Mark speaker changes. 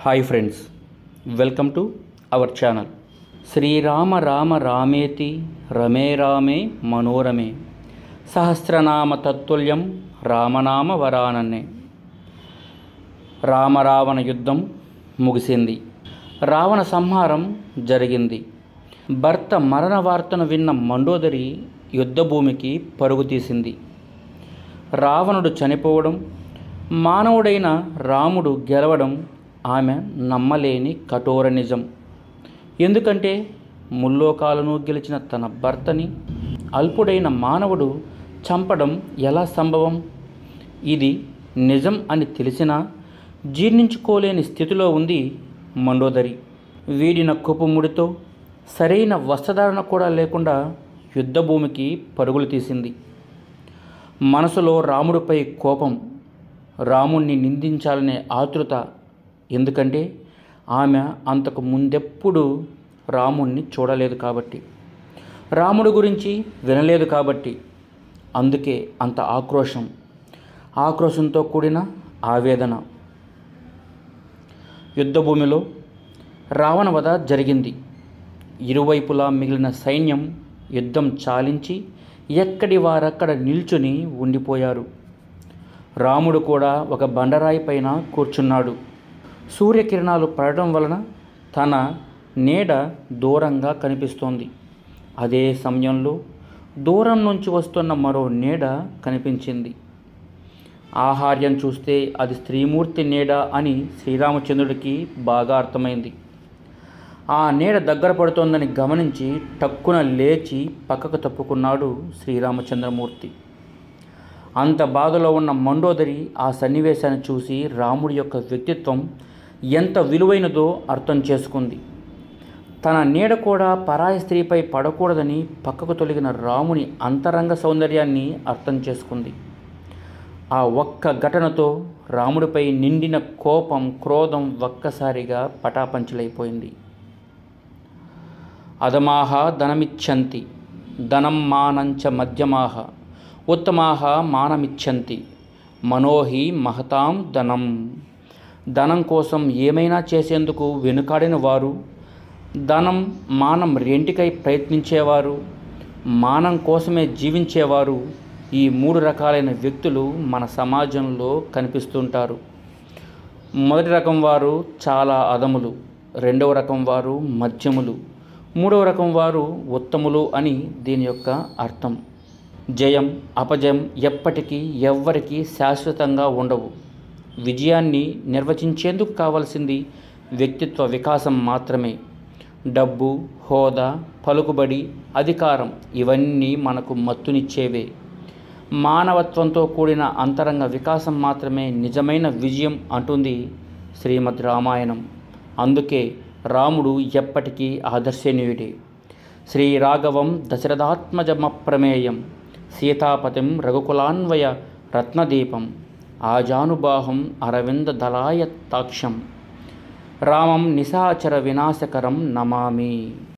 Speaker 1: hi friends welcome to our channel శ్రీరామ రామ రామేతి రమే రామే మనోరమే సహస్రనామ తత్తుల్యం రామనామ వరానన్నే రామరావణ యుద్ధం ముగిసింది రావణ సంహారం జరిగింది భర్త మరణ వార్తను విన్న మండోదరి యుద్ధభూమికి పరుగు తీసింది రావణుడు చనిపోవడం మానవుడైన రాముడు గెలవడం ఆమె నమ్మలేని కఠోర నిజం ఎందుకంటే ముల్లోకాలను గెలిచిన తన భర్తని అల్పుడైన మానవుడు చంపడం ఎలా సంభవం ఇది నిజం అని తెలిసినా జీర్ణించుకోలేని స్థితిలో ఉంది మండోదరి వీడిన కుపుముడితో సరైన వస్త్రధారణ కూడా లేకుండా యుద్ధభూమికి పరుగులు తీసింది మనసులో రాముడిపై కోపం రాముణ్ణి నిందించాలనే ఆతృత ఎందుకంటే ఆమె అంతకు ముందెప్పుడు రాముణ్ణి చూడలేదు కాబట్టి రాముడి గురించి వినలేదు కాబట్టి అందుకే అంత ఆక్రోశం ఆక్రోశంతో కూడిన ఆవేదన యుద్ధభూమిలో రావణ వధ జరిగింది ఇరువైపులా మిగిలిన సైన్యం యుద్ధం చాలించి ఎక్కడి వారక్కడ నిల్చుని ఉండిపోయారు రాముడు కూడా ఒక బండరాయి పైన కూర్చున్నాడు సూర్యకిరణాలు పడటం వలన తన నీడ దూరంగా కనిపిస్తోంది అదే సమయంలో దూరం నుంచి వస్తున్న మరో నీడ కనిపించింది ఆహార్యం చూస్తే అది స్త్రీమూర్తి నీడ అని శ్రీరామచంద్రుడికి బాగా అర్థమైంది ఆ నీడ దగ్గర పడుతోందని గమనించి టక్కున లేచి పక్కకు తప్పుకున్నాడు శ్రీరామచంద్రమూర్తి అంత బాధలో ఉన్న మండోదరి ఆ సన్నివేశాన్ని చూసి రాముడి యొక్క వ్యక్తిత్వం ఎంత విలువైనదో అర్థం చేసుకుంది తన నీడ కూడా పరాయి స్త్రీపై పడకూడదని పక్కకు తొలగిన రాముని అంతరంగ సౌందర్యాన్ని అర్థం చేసుకుంది ఆ ఒక్క ఘటనతో రాముడిపై నిండిన కోపం క్రోధం ఒక్కసారిగా పటాపంచలైపోయింది అధమాహ ధనమిచ్చంతి ధనం మానంచ మధ్యమాహ ఉత్తమాహ మానమిచ్చంతి మనోహి మహతాం ధనం ధనం కోసం ఏమైనా చేసేందుకు వెనుకాడిన వారు ధనం మానం రెంటికై ప్రయత్నించేవారు మానం కోసమే జీవించేవారు ఈ మూడు రకాలైన వ్యక్తులు మన సమాజంలో కనిపిస్తుంటారు మొదటి రకం వారు చాలా అదములు రెండవ రకం వారు మధ్యములు మూడవ రకం వారు ఉత్తములు అని దీని యొక్క అర్థం జయం అపజయం ఎప్పటికీ ఎవ్వరికీ శాశ్వతంగా ఉండవు విజయాన్ని నిర్వచించేందుకు కావలసింది వ్యక్తిత్వ వికాసం మాత్రమే డబ్బు హోదా పలుకుబడి అధికారం ఇవన్నీ మనకు మత్తునిచ్చేవే మానవత్వంతో కూడిన అంతరంగ వికాసం మాత్రమే నిజమైన విజయం అంటుంది శ్రీమద్ రామాయణం అందుకే రాముడు ఎప్పటికీ ఆదర్శనీయుడే శ్రీరాఘవం దశరథాత్మజమప్రమేయం సీతాపతిం రఘుకులాన్వయ రత్నదీపం ఆజానుబాహం అరవింద దళాయ తాక్షం రామం నిశాచర వినాశకరం నమామి